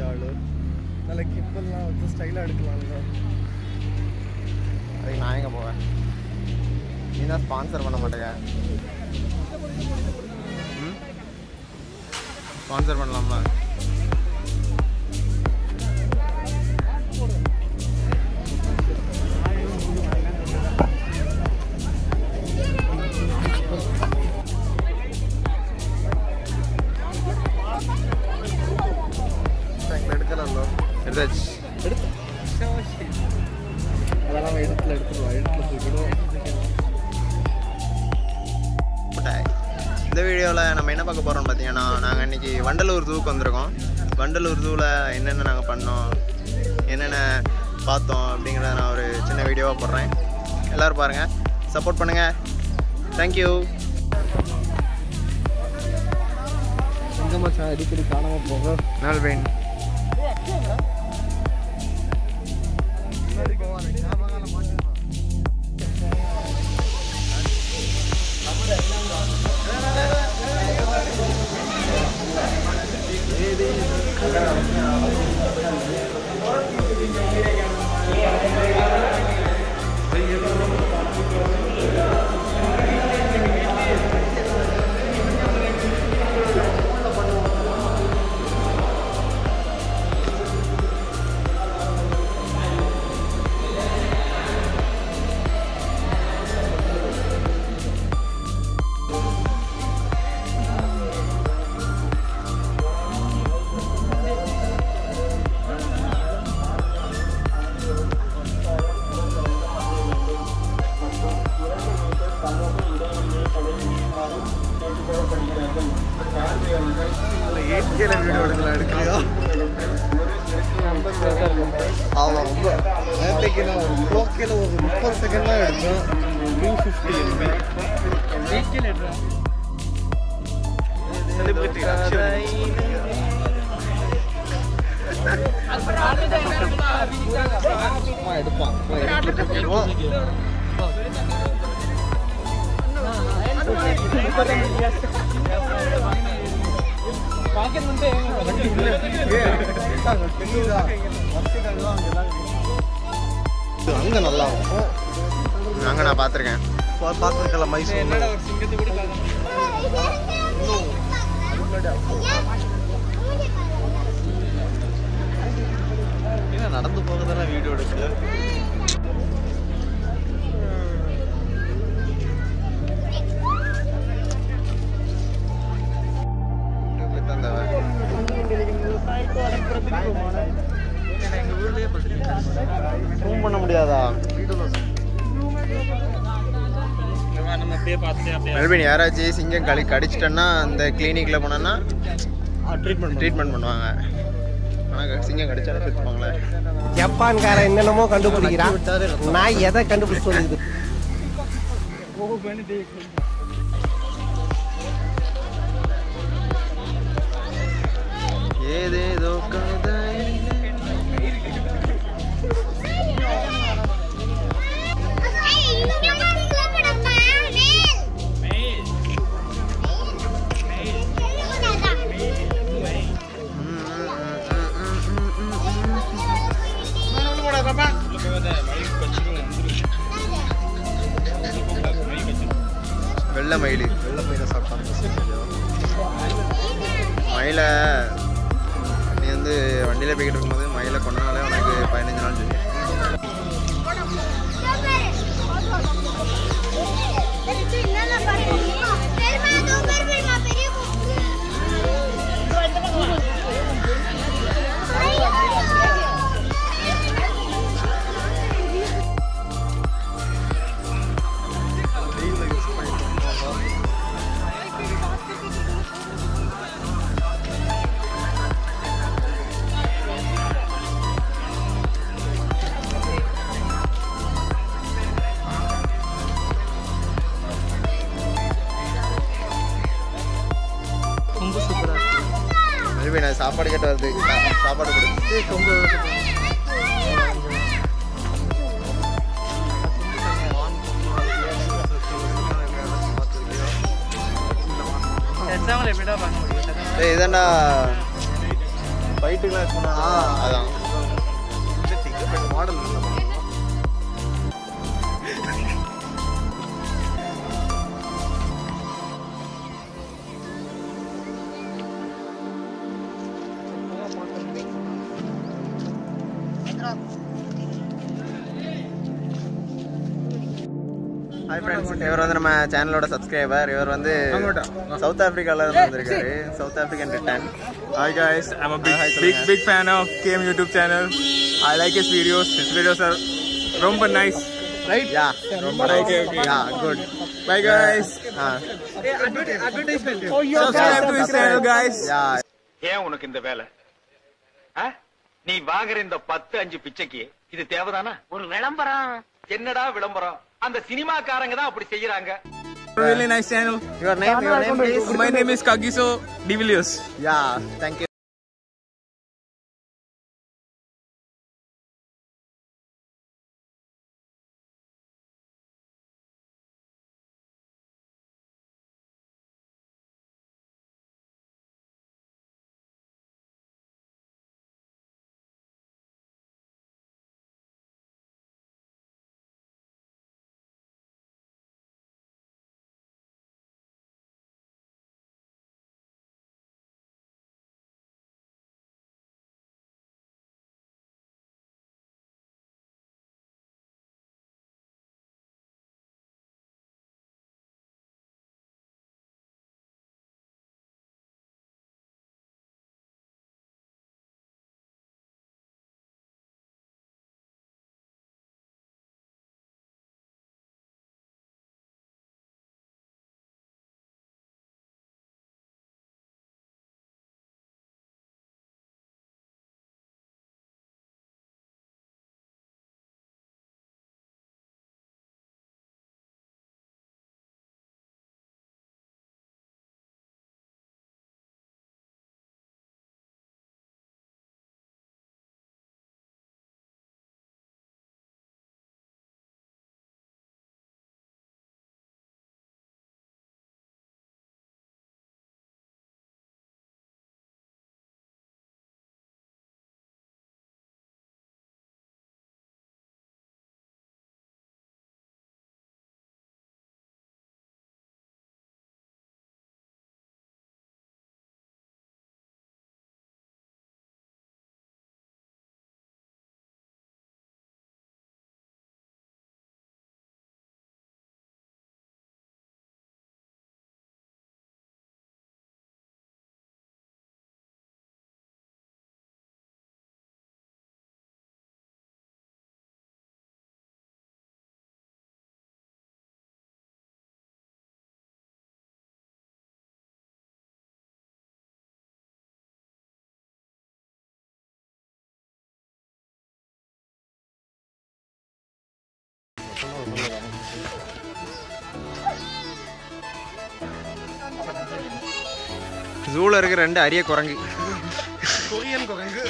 ஆள் நல்ல கிப்பெல்லாம் வச்சு ஸ்டைலாக எடுக்கலாம்ல அதுக்கு நான் எங்கே போவேன் நீ தான் ஸ்பான்சர் பண்ண மாட்டேங்க ஸ்பான்சர் பண்ணலாம்ல எடுக்கலாம்ல எடுத்தாச்சு எடுத்து அதெல்லாம் எடுத்துல எடுத்துருவோம் எடுத்துல தூக்கிடுவோம் மிட்டாய். இந்த வீடியோவில் நம்ம என்ன பார்க்க போகிறோம் பார்த்தீங்கன்னா நாங்கள் இன்னைக்கு வண்டலூர் ஜூக்கு வந்திருக்கோம் வண்டலூர் ஜூவில் என்னென்ன நாங்கள் பண்ணோம் என்னென்ன பார்த்தோம் அப்படிங்கிறத நான் ஒரு சின்ன வீடியோவாக போடுறேன் எல்லோரும் பாருங்கள் சப்போர்ட் பண்ணுங்கள் தேங்க்யூ எங்க மச்சான் அடிக்கடி காணாம போக நல்வேன் ஏற்கனவே வீடியோ எடுக்கலாம் எடுக்கலையா ஆமாம் ரொம்ப நேரத்தைக்கு நான் ஒரு ப்ளோக்கில் ஒரு முப்பது செகண்ட் தான் எடுத்தேன் டூ ஃபிஃப்டி எடுப்பான் அங்க நல்லா இருக்கும் அங்கே நான் பார்த்துருக்கேன் பார்த்துருக்கல மைசூர் என்ன நடந்து போகிறதெல்லாம் வீடியோ எடுக்கல ரூம் பண்ண முடியாதா மெல்பின் யாராச்சும் சிங்கம் கழி கடிச்சிட்டேன்னா அந்த கிளினிக்கில் போனோன்னா ட்ரீட்மெண்ட் ட்ரீட்மெண்ட் பண்ணுவாங்க ஆனால் சிங்கம் கடிச்சாலே செத்துப்பாங்களே ஜப்பான்காரன் என்னென்னமோ கண்டுபிடிக்கிறான் நான் எதை கண்டுபிடிச்சு வந்து ஏதேதோ கதையிலே வெள்ளை மயில் வெள்ள பையனை சாப்பிட்டாங்க மயிலை நீ வந்து வண்டியில் போய்கிட்டு இருக்கும்போது மயிலை கொண்டாலே உனக்கு பதினஞ்சு நாள் சொல்லி மெல்பின் அது சாப்பாடு கேட்டு வருது சா- சாப்பாடு கொடு ஏய் இதாண்டா ஃபைட்டுக்கெலாம் யூஸ் பண்ணா அதான் இந்த டிக்கெட் மாடல் இல்லை ஹாய் ஃப்ரெண்ட்ஸ் இவர் வந்து நம்ம சேனலோட சப்ஸ்கிரைபர் இவர் வந்து சவுத் ஆப்பிரிக்கால இருந்து வந்திருக்காரு south African return Hi guys, I'm a big, Hi, big, Kalyan. big fan of KM YouTube channel. I like his videos. His videos are ரொம்ப nice. Right? யா ரொம்ப nice Okay, okay. Yeah good Bye guys. Subscribe to his channel guys. Yeah ஏன் உனக்கு இந்த வேலை ஆ? நீ வாங்குற இந்த பத்து அஞ்சு பிச்சைக்கு இது தேவைதானா ஒரு விளம்பரம் என்னடா விளம்பரம் அந்த சினிமாக்காரங்க தான் அப்படி செய்யறாங்க Really nice channel. Your name your name please My name is Kagiso De Villiers. Yeah thank you ஜூல இருக்கிற ரெண்டு அரிய குரங்கு கொரியன் குரங்கு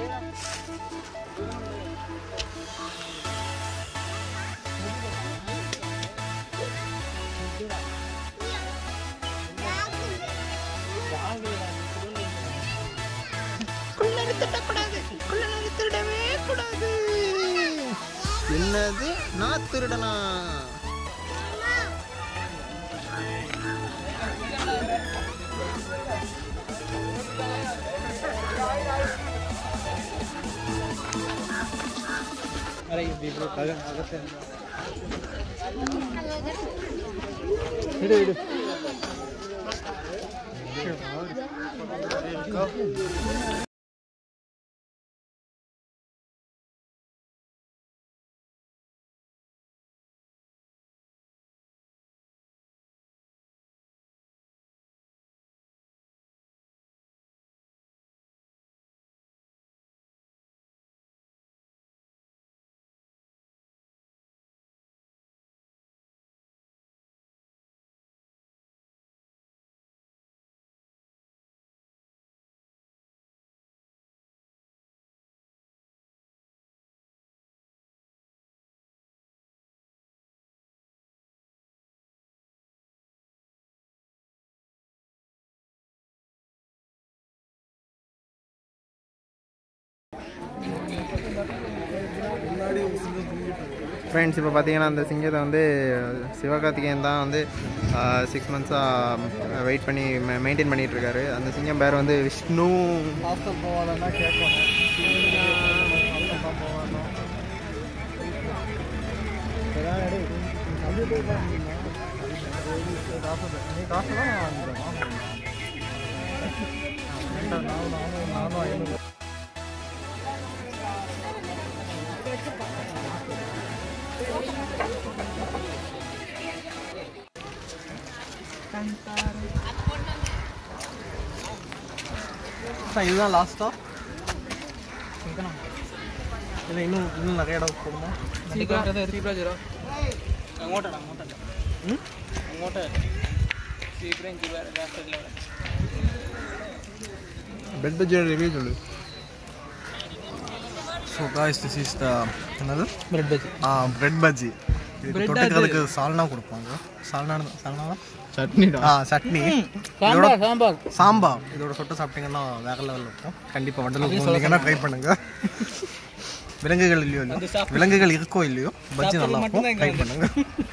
என்னது நான் திருடனா अरे ये दीप कगन ಆಗತ್ತೆ ಇಡು ಇಡು ஃப்ரெண்ட்ஸ் இப்போ பார்த்தீங்கன்னா அந்த சிங்கத்தை வந்து சிவகார்த்திகேயன் தான் வந்து சிக்ஸ் மந்த்ஸாக வெயிட் பண்ணி மெயின்டைன் பண்ணிட்டு இருக்காரு அந்த சிங்கம் பேர் வந்து விஷ்ணு ஹாஸ்டல் போவாதன்னா கேட்கணும் ஹாஸ்டல் தான் போவாதோ நீ காசு தான் நான் வாங்கிட்டேன் நானும் நானும் நானும் ஐநூறு அதான் இதுதான் லாஸ்ட்டா இல்லை இன்னும் இன்னும் நிறைய இடம் போகணுமா பெட் பஜ்ஜியோட ரிவ்யூ சொல்லு so guys this is the என்னது பிரெட் பஜ்ஜி ஆ பிரெட் பஜ்ஜி இது தொட்டுக்கிறதுக்கு சால்னா கொடுப்பாங்க சால்னா சால்னா சட்னிடா ஆ சட்னி இதோட சாம்பார் சாம்பார் இதோட சொட்டு சாப்பிட்டீங்கன்னா வேற லெவலில் இருக்கும் கண்டிப்பாக வண்டலூர் போனீங்கன்னா ட்ரை பண்ணுங்க விலங்குகள் இல்லையோ இல்லையோ விலங்குகள் இருக்கோ இல்லையோ பஜ்ஜி நல்லா இருக்கும் ட்ரை பண்ணுங்க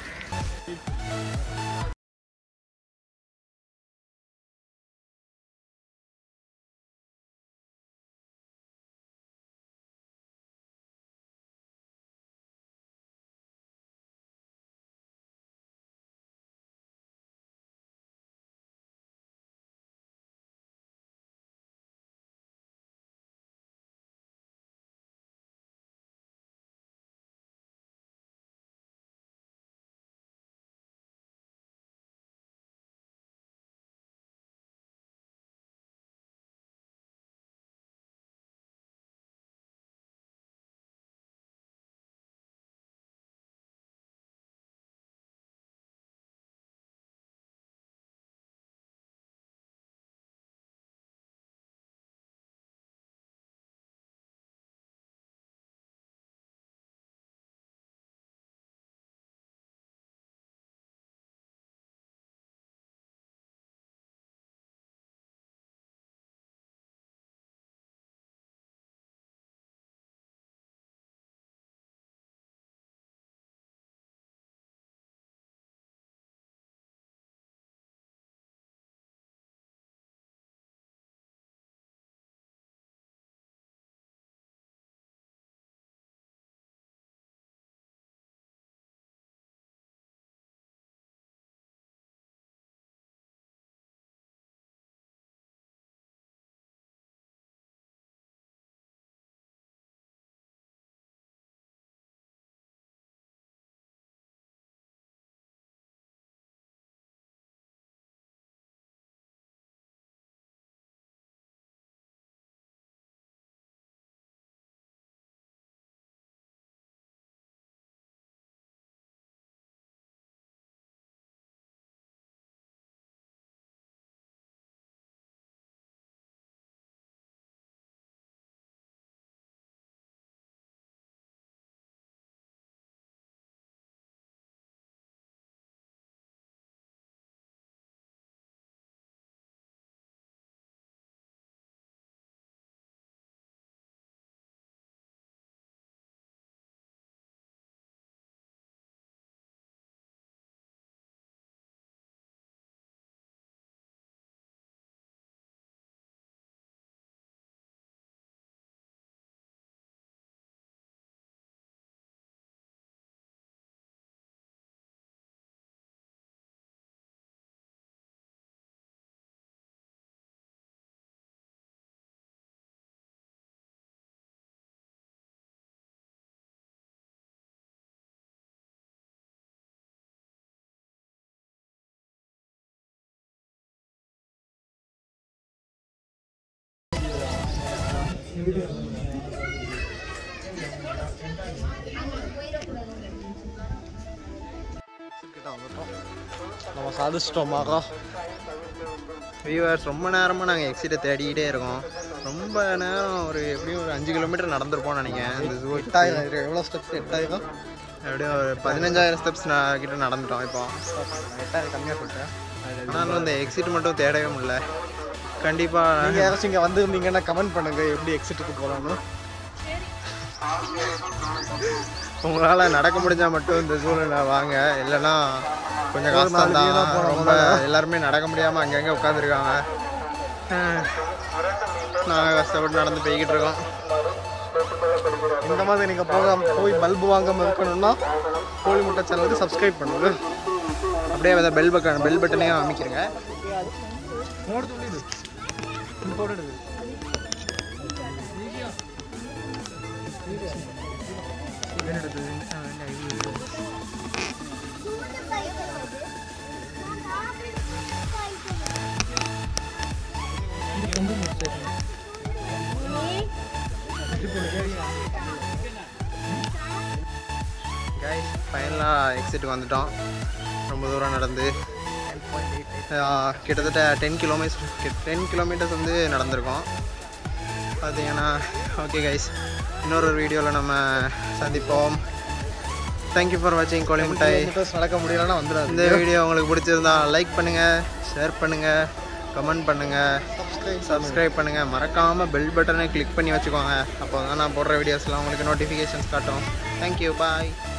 நம்ம சாதிச்சிட்டோம் மகா வியூவர்ஸ் ரொம்ப நேரமாக நாங்கள் எக்ஸிட்டை தேடிக்கிட்டே இருக்கோம் ரொம்ப நேரம் ஒரு எப்படியும் ஒரு அஞ்சு கிலோமீட்டர் நடந்திருப்போம்னு நினைக்கிறேன் இந்த ஜூ எட்டாயிரம் இது எவ்வளோ ஸ்டெப்ஸ் எட்டாயிரம் எப்படியும் ஒரு பதினஞ்சாயிரம் ஸ்டெப்ஸ் கிட்ட நடந்துட்டோம் இப்போ எட்டாயிரம் கம்மியாக சொல்லிட்டேன் ஆனாலும் இந்த எக்ஸிட் மட்டும் தேடவே முடியல கண்டிப்பாக நீங்கள் யாராச்சும் இங்கே வந்திருந்தீங்கன்னா கமெண்ட் பண்ணுங்க எப்படி எக்ஸிட்டுக்கு போகலான்னு உங்களால் நடக்க முடிஞ்சால் மட்டும் இந்த சூழ்நிலை வாங்க இல்லைன்னா கொஞ்சம் கஷ்டம் தான் ரொம்ப எல்லாருமே நடக்க முடியாமல் அங்கங்கே உட்காந்துருக்காங்க நாங்கள் கஷ்டப்பட்டு நடந்து போய்கிட்டு இருக்கோம் இந்த மாதிரி நீங்கள் போக போய் பல்பு வாங்காமல் இருக்கணும்னா கோழி முட்டை சேனலுக்கு சப்ஸ்கிரைப் பண்ணுங்க அப்படியே அந்த பெல் பட்டன் பெல் பட்டனையும் அமைக்கிறங்க கைஸ் ஃபைனலாக எக்ஸிட்டுக்கு வந்துட்டோம் ரொம்ப தூரம் நடந்து ஆஹ், கிட்டத்தட்ட டென் கிலோமீட்டர்ஸ் டென் கிலோமீட்டர்ஸ் வந்து நடந்திருக்கோம் பார்த்தீங்கன்னா ஓகே கைஸ் இன்னொரு வீடியோவில் நம்ம சந்திப்போம் தேங்க்யூ ஃபார் வாட்சிங் கோழி மிட்டாய் கிலோமீட்டர்ஸ் நடக்க முடியலன்னா வந்துடாது இந்த வீடியோ உங்களுக்கு பிடிச்சிருந்தா லைக் பண்ணுங்கள் ஷேர் பண்ணுங்கள் கமெண்ட் பண்ணுங்கள் சப்ஸ்கிரைப் பண்ணுங்கள் மறக்காமல் பெல் பட்டனை கிளிக் பண்ணி வச்சுக்கோங்க அப்போ தான் நான் போடுற வீடியோஸ்லாம் உங்களுக்கு நோட்டிஃபிகேஷன்ஸ் காட்டும் தேங்க்யூ பாய்